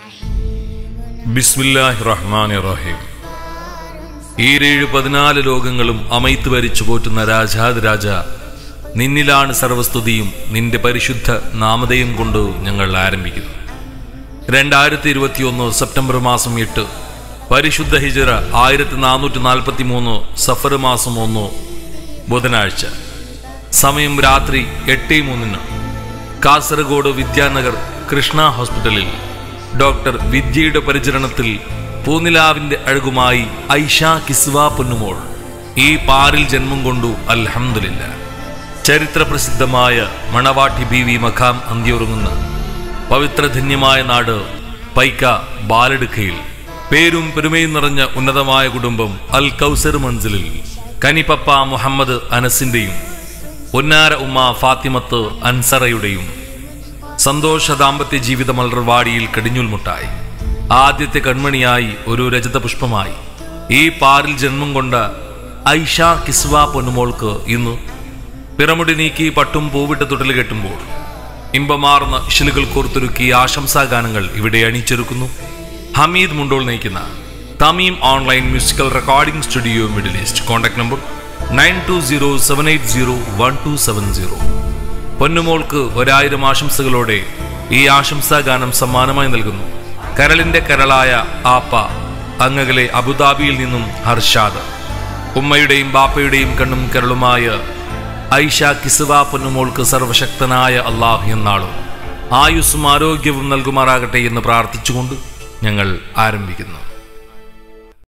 ബിസ്മില്ലാഹി റഹ്മാൻ റഹീം ഈരേഴ് പതിനാല് ലോകങ്ങളും അമൈത്ത് ഭരിച്ചു പോറ്റുന്ന രാജാതിരാജ നിന്നിലാണ് സർവസ്തുതിയും നിന്റെ പരിശുദ്ധ നാമധേയം കൊണ്ട് ഞങ്ങൾ ആരംഭിക്കുന്നു രണ്ടായിരത്തി ഇരുപത്തിയൊന്ന് സെപ്റ്റംബർ മാസം എട്ട് പരിശുദ്ധ ഹിജറ ആയിരത്തി നാനൂറ്റി നാൽപ്പത്തി മൂന്ന് സഫർ മാസം ഒന്ന് ബുധനാഴ്ച സമയം രാത്രി എട്ട് മൂന്നിന് കാസർഗോഡ് വിദ്യാനഗർ കൃഷ്ണ ഹോസ്പിറ്റലിൽ ഡോക്ടർ വിദ്യയുടെ പരിചരണത്തിൽ പൂനിലാവിന്റെ അഴകുമായി ഐഷ കിസ്വ പൊന്നുമോൾ ഈ പാറിൽ ജന്മം കൊണ്ടു അൽഹംദുലില്ല ചരിത്ര പ്രസിദ്ധമായ മണവാട്ടി ബി വി മഖാം അന്തിയുറങ്ങുന്ന പവിത്രധന്യമായ നാട് പൈക്ക ബാലെടുക്കയിൽ പേരും പെരുമയും നിറഞ്ഞ ഉന്നതമായ കുടുംബം അൽ കൗസർ മൻസിലിൽ കനിപ്പപ്പ മുഹമ്മദ് അനസിന്റെയും പൊന്നാര ഉമ്മ ഫാത്തിമത്ത് അൻസറയുടെയും സന്തോഷ ദാമ്പത്യ ജീവിത മലർവാടിയിൽ കടിഞ്ഞുൽമുട്ടായി ആദ്യത്തെ കൺമണിയായി ഒരു രജത പുഷ്പമായി ഈ പാറിൽ ജന്മം കൊണ്ട ഐഷ കിസ്വ പൊന്നുമോൾക്ക് ഇന്ന് പിറമുടി നീക്കി പട്ടും പൂവിട്ട് തൊട്ടിൽ കെട്ടുമ്പോൾ ഇമ്പമാർന്ന ഇശലുകൾ കോർത്തൊരുക്കി ആശംസാഗാനങ്ങൾ ഇവിടെ അണിച്ചൊരുക്കുന്നു ഹമീദ് മുണ്ടോൾ നയിക്കുന്ന Thameem online musical recording studio middle east contact number nine two zero seven eight zero one two seven zero പൊന്നുമോൾക്ക് ഒരായിരം ആശംസകളോടെ ഈ ആശംസാഗാനം സമ്മാനമായി നൽകുന്നു കരളിന്റെ കരളായ ആപ്പ അങ്ങകലെ അബുദാബിയിൽ നിന്നും ഹർഷാദ് ഉമ്മയുടെയും ബാപ്പയുടെയും കണ്ണും കരളുമായ ഐഷ കിസുവ പൊന്നുമോൾക്ക് സർവശക്തനായ അള്ളാഹു എന്നാളും ആയുസ്സും ആരോഗ്യവും നൽകുമാറാകട്ടെ എന്ന് പ്രാർത്ഥിച്ചുകൊണ്ട് ഞങ്ങൾ ആരംഭിക്കുന്നു